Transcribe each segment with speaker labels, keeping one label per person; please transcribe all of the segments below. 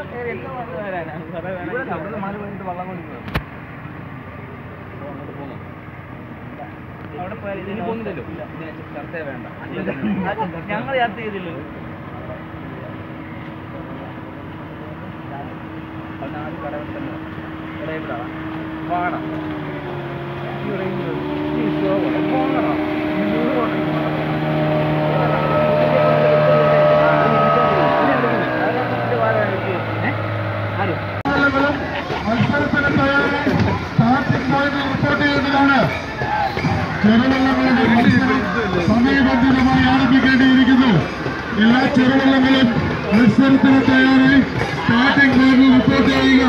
Speaker 1: അവിടെ പോയാൽ ഇതിന് പോകുന്നില്ലല്ലോ ചർച്ച വേണ്ട ഞങ്ങൾ യാത്ര ചെയ്തില്ലല്ലോ അതിനാദ്യം കടവിൽ തന്നെ കടയിലാണ് വാണം
Speaker 2: മത്സരത്തിന് തയ്യാറായി സ്റ്റാർട്ടിംഗ് പോയിന്റ് റിപ്പോർട്ട് ചെയ്യുന്നതാണ് ചെറുവള്ളങ്ങളുടെ മത്സരം സമയബന്ധിതമായി ആരംഭിക്കേണ്ടിയിരിക്കുന്നു എല്ലാ ചെറുവള്ളങ്ങളും മത്സരത്തിന് തയ്യാറായി സ്റ്റാർട്ടിംഗ് പോയിന്റ് റിപ്പോർട്ട് ചെയ്യുക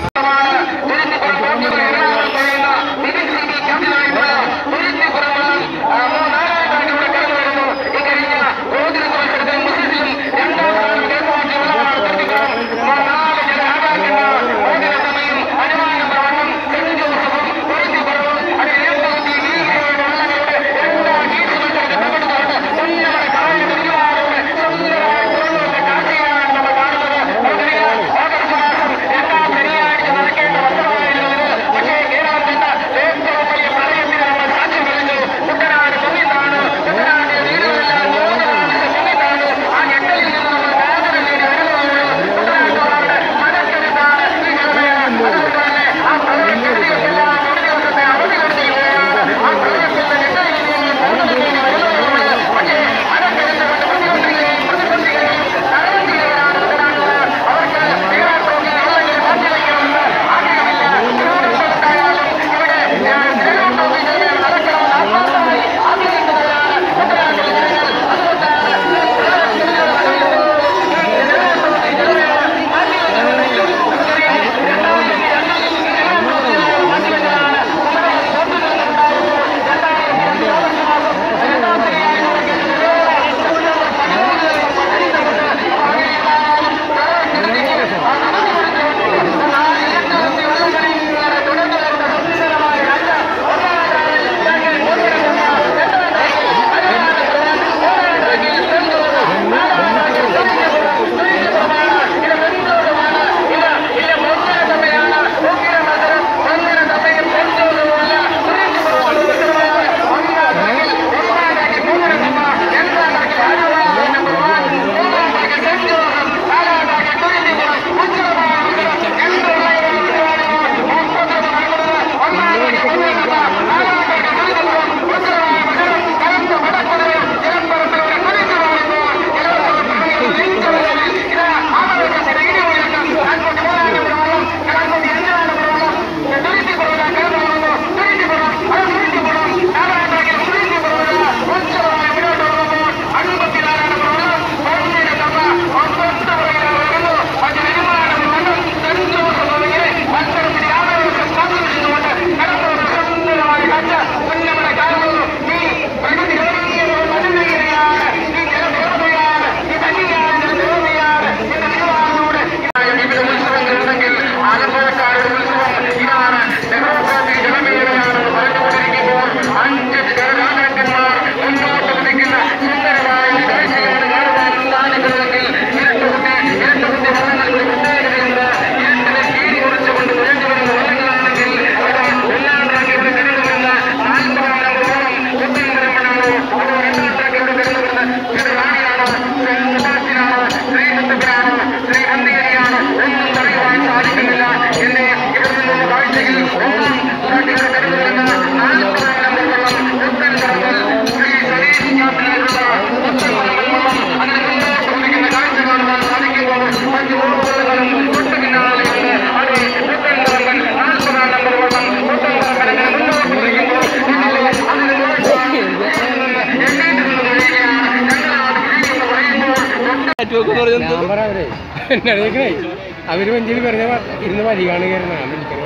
Speaker 3: ഞാൻ പറയാ അവരെ എന്നറിയിക്കണേ അവര് വഞ്ചിയിൽ വെറുതെ വ- ഇരുന്ന് വരി കാണുകയായിരുന്നു ഞാൻ വിളിക്കണേ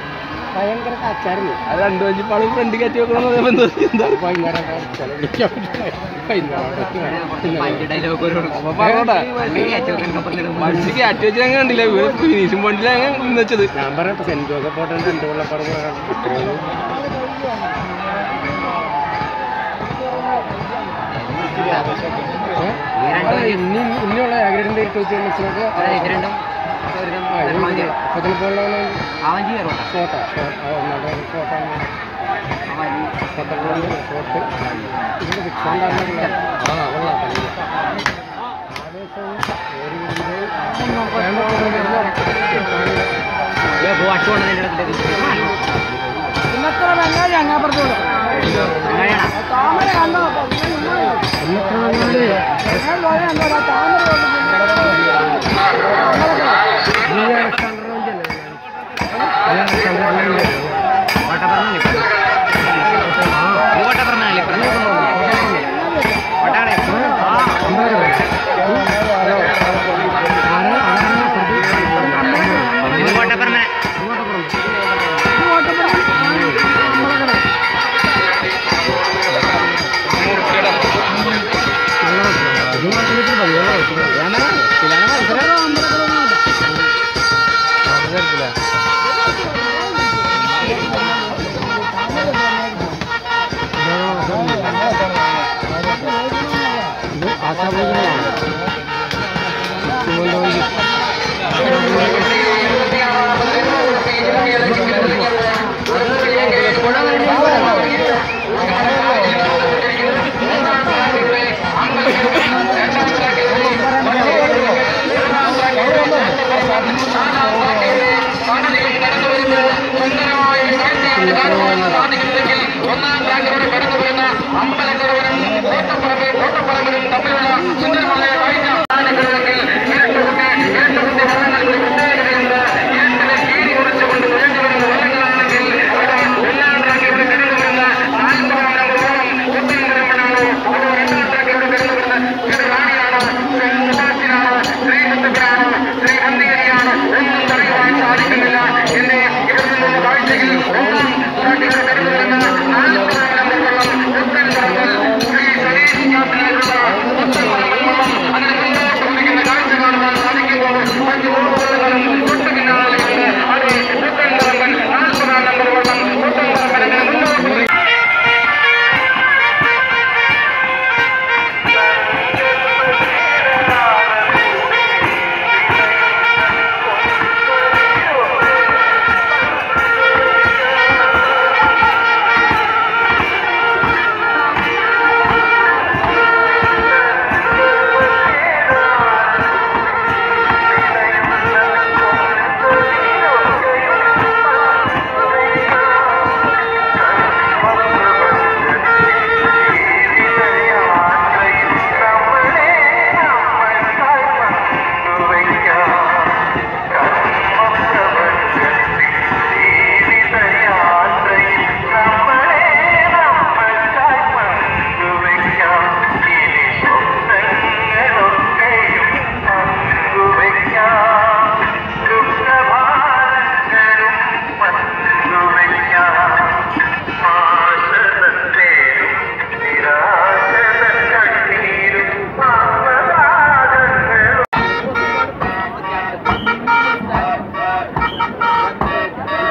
Speaker 3: ഭയങ്കര കച്ചായിരുന്നു
Speaker 1: അത് രണ്ടു അഞ്ച് പാളും ഫ്രണ്ട് കയറ്റി വെക്കണം എന്താ എന്താ
Speaker 3: വൈകുന്നേരം ചില വിളിക്കാൻ പറ്റില്ല വൈകുന്നേരം
Speaker 1: അപ്പൊ പറഞ്ഞോട്ടെ വണ്ടി കയറ്റി വെച്ചാൽ കണ്ടില്ല ഫിനിഷും വണ്ടിയിലാണ് നിന്ന് വെച്ചത്
Speaker 3: ഞാൻ പറയാം സെന്റ് ജോസഫ് ഹോട്ടൽ രണ്ട് വെള്ളപ്പാട് ഇത്രയും ഏ? അതെ, ഇനി ഇനിയുള്ള ആഗ്രഹത്തിന്റെ ഇട്ട് വെച്ച് മനസ്സിലാക്കുക
Speaker 1: ഒരു
Speaker 3: ആ, ഇത്
Speaker 1: അവൻ ചെയ്യും.
Speaker 3: ഇതിന് പോലുള്ള
Speaker 1: അവൻ ചെയ്യും കേട്ടോ
Speaker 3: ഷോട്ടാ ഷോട്ട് ആ ഒന്നാമത്തെ ഷോട്ടാണ്
Speaker 1: അവൻ
Speaker 3: പത്തനംതിട്ട ഷോട്ട് ഇതിൻ്റെ ഫിക്സ് ഉണ്ടാകുന്നില്ല ആ കൊള്ളാം കളി. ആവേശവും ഒരു ഇതില് വേണ്ട പോലെ
Speaker 1: ഏ, പോ, അച്ചു കൊണ്ട് നിന്റെ അടുത്തേക്ക്.
Speaker 3: ഇന്നത്ര വെങ്ങാഴി അങ്ങാപ്പുറത്തോട്
Speaker 1: അങ്ങനെയാണോ?
Speaker 3: താമര കണ്ടോ ഇന്നത്ര വെങ്ങാഴി
Speaker 1: കോട്ടപ്പുറം ഇപ്പുറം. ഇത് കോട്ടപ്പുറമല്ലേ? ഇപ്പുറം കോട്ടാടെ. ആ, ഇത് കോട്ടപ്പുറമേ. ഞാൻ പറയാം, ഇതിലാണ് മത്സരം.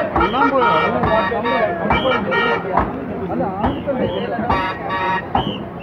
Speaker 3: അല്ല